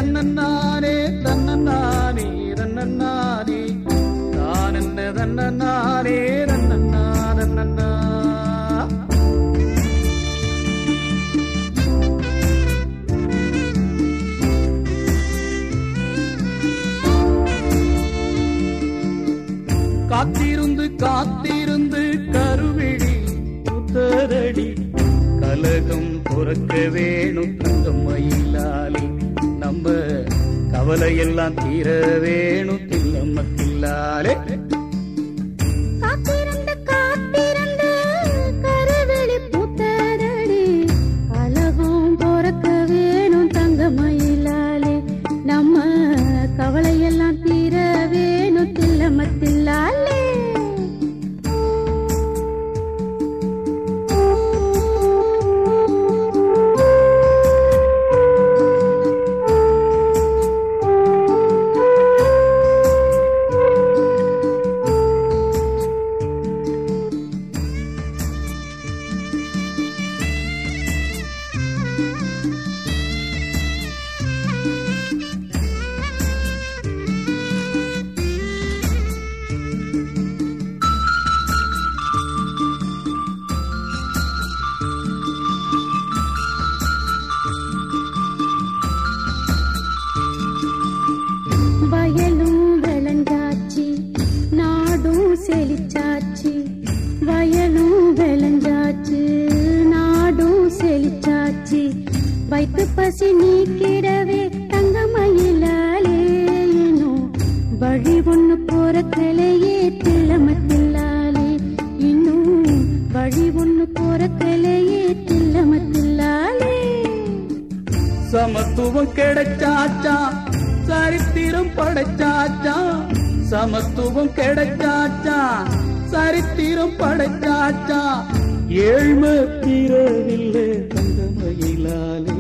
தன்னன்னானே தன்னன்னானே தன்னன்னானே தானென்ன தன்னன்னானே தன்னன்னா தன்னன்னா காத்திருந்து காத்திருந்து கருவிழி புத்தரடி கலகம் புறக்க வேணும் தங்கம் மயிலாலே நம்ம கவலையெல்லாம் தீர வேணும் தில்லம்ம தில்லாலே காத்திருந்து காத்திருந்து கருவெளி பூத்ததடி அழகும் பொறக்க வேணும் தங்க மயிலாலே நம்ம கவலையெல்லாம் தீர வேணும் தில்லமத்தில்லாலே வயலும் விளைஞ்சாச்சு நாடும் செழிச்சாச்சு வயலும் விளைஞ்சாச்சு நாடும் செழிச்சாச்சு வைத்து பசி நீக்கிடவே தங்க மயிலாலே இன்னும் வழி ஒண்ணு போறக்கலையே தில்லமத்தில்லாலே இன்னும் வழி ஒண்ணு போறக்கலையே தில்லமத்தில்லாலே சமத்துவம் கிடைச்சாச்சா சரித்திரம் படைச்சாச்சா சமத்துவம் கிடைச்சாச்சா சரித்திரம் படைச்சாச்சா ஏழ்மை தீரவில்லை தங்கமயிலாலே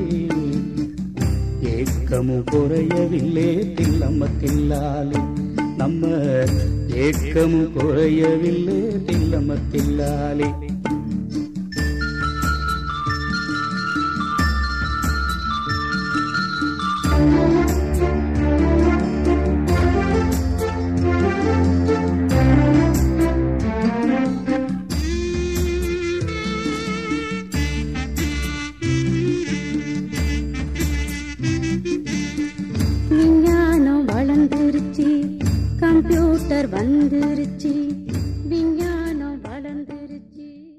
ஏக்கமும் குறையவில்லை தில்லம்ம தில்லாலே நம்ம ஏக்கமும் குறையவில்லை தில்லம்ம தில்லாலே விஞ்ஞானம் வளர்ந்துருச்சு கம்ப்யூட்டர் வந்துருச்சு விஞ்ஞானம் வளர்ந்துருச்சு